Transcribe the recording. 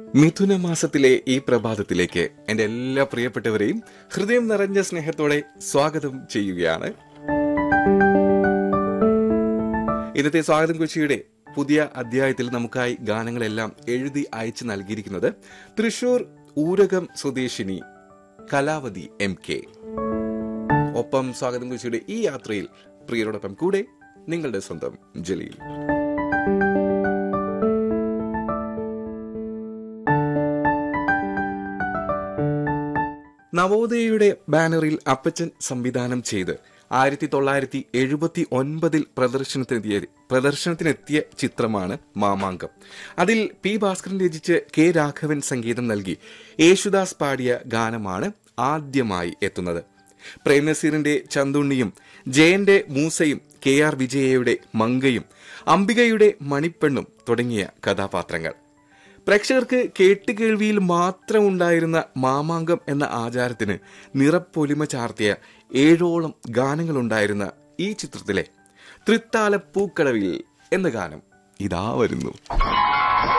മിഥുന മാസത്തിലെ ഈ പ്രഭാതത്തിലേക്ക് എന്റെ എല്ലാ പ്രിയപ്പെട്ടവരെയും ഹൃദയം നിറഞ്ഞ സ്നേഹത്തോടെ സ്വാഗതം ചെയ്യുകയാണ് ഇന്നത്തെ സ്വാഗതം കൊച്ചിയുടെ പുതിയ അധ്യായത്തിൽ നമുക്കായി ഗാനങ്ങളെല്ലാം എഴുതി അയച്ചു നൽകിയിരിക്കുന്നത് തൃശൂർ ഊരകം സ്വദേശിനി കലാവതി എം കെ ഒപ്പം സ്വാഗതം കൊച്ചിയുടെ ഈ യാത്രയിൽ പ്രിയരോടൊപ്പം കൂടെ നിങ്ങളുടെ സ്വന്തം ജലീൽ നവോദയയുടെ ബാനറിൽ അപ്പച്ചൻ സംവിധാനം ചെയ്ത് ആയിരത്തി തൊള്ളായിരത്തി എഴുപത്തി ഒൻപതിൽ പ്രദർശനത്തിനെത്തിയ പ്രദർശനത്തിനെത്തിയ ചിത്രമാണ് മാമാങ്കം അതിൽ പി ഭാസ്കരൻ രചിച്ച് കെ രാഘവൻ സംഗീതം നൽകി യേശുദാസ് പാടിയ ഗാനമാണ് ആദ്യമായി എത്തുന്നത് പ്രേംനസീറിന്റെ ചന്തുണ്ണിയും ജയന്റെ മൂസയും കെ ആർ വിജയയുടെ മങ്കയും അംബികയുടെ മണിപ്പെണ്ണും തുടങ്ങിയ കഥാപാത്രങ്ങൾ പ്രേക്ഷകർക്ക് കേട്ടുകേൾവിയിൽ മാത്രം ഉണ്ടായിരുന്ന മാമാങ്കം എന്ന ആചാരത്തിന് നിറപ്പൊലിമ ചാർത്തിയ ഏഴോളം ഗാനങ്ങളുണ്ടായിരുന്ന ഈ ചിത്രത്തിലെ തൃത്താല പൂക്കടവിൽ എന്ന ഗാനം ഇതാ വരുന്നു